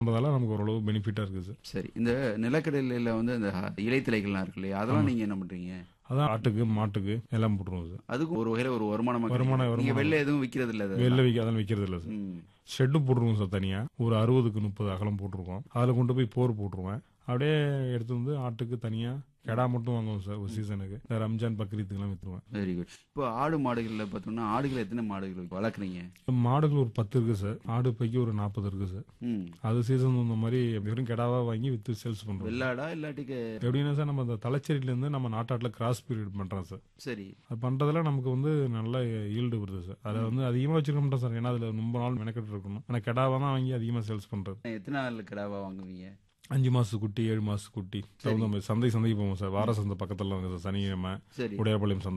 அதெல்லாம் நமக்கு ஓரளவு பெனிஃபிட்டா இருக்கு சார் சரி இந்த நிலக்கடலையில வந்து இந்த இலைத்தலைகள்லாம் இருக்கு இல்லையா அதெல்லாம் நீங்க என்ன பண்றீங்க அதான் ஆட்டுக்கு மாட்டுக்கு எல்லாம் போட்டுருவோம் சார் அதுக்கும் ஒரு வகையில ஒரு வருமானமா வருமானம், கிடைக்கும். நீங்க வருமானம். வெளில எதுவும் விக்கிறது இல்ல அது? வெளில வைக்க அதெல்லாம் விற்கிறது இல்லை சார் ம். ஷெட்டு போட்டுருவோம் சார் தனியா ஒரு அறுபதுக்கு முப்பது அகலம் போட்டிருக்கோம் அதில் கொண்டு போய் போர் போட்டுருவேன் அப்படியே எடுத்து வந்து ஆட்டுக்கு தனியா கெடா மட்டும் வாங்குவோம் சார் ஒரு சீசனுக்கு இந்த ரம்ஜான் பக்ரீத்துக்கெல்லாம் விற்றுருவேன் வெரி குட் இப்போ ஆடு மாடுகள்ல பார்த்தோம்னா ஆடுகள் எத்தனை மாடுகள் வளர்க்குறீங்க மாடுகள் ஒரு பத்து இருக்கு சார் ஆடு பைக்கு ஒரு நாற்பது இருக்கு சார் ம் அது சீசன் இந்த மாதிரி வெறும் கெடாவா வாங்கி வித்து சேல்ஸ் பண்றோம் வெள்ளாடா இல்லாட்டிக்கு எப்படின்னா சார் நம்ம அந்த தலைச்சேரியில இருந்து நம்ம நாட்டாட்டில் கிராஸ் பீரியட் பண்றோம் சார் சரி அது பண்றதுல நமக்கு வந்து நல்ல ஈல்டு வருது சார் அதை வந்து அதிகமா வச்சிருக்க மாட்டோம் சார் ஏன்னா அதுல ரொம்ப நாள் மெனக்கெட்டு இருக்கணும் ஆனா கெடாவா தான் வாங்கி அதிகமா சேல்ஸ் பண்றது எத்தனை நாள் கிடாவா வாங்குவீங்க அஞ்சு மாசத்து குட்டி ஏழு மாசத்து குட்டி தகுந்த மாதிரி சந்தை சந்தைக்கு போவோம் சார் வார சந்தை பக்கத்துல வாங்க சார் சனிக்கிழமை சரி உடையாபாளையம் சந்தை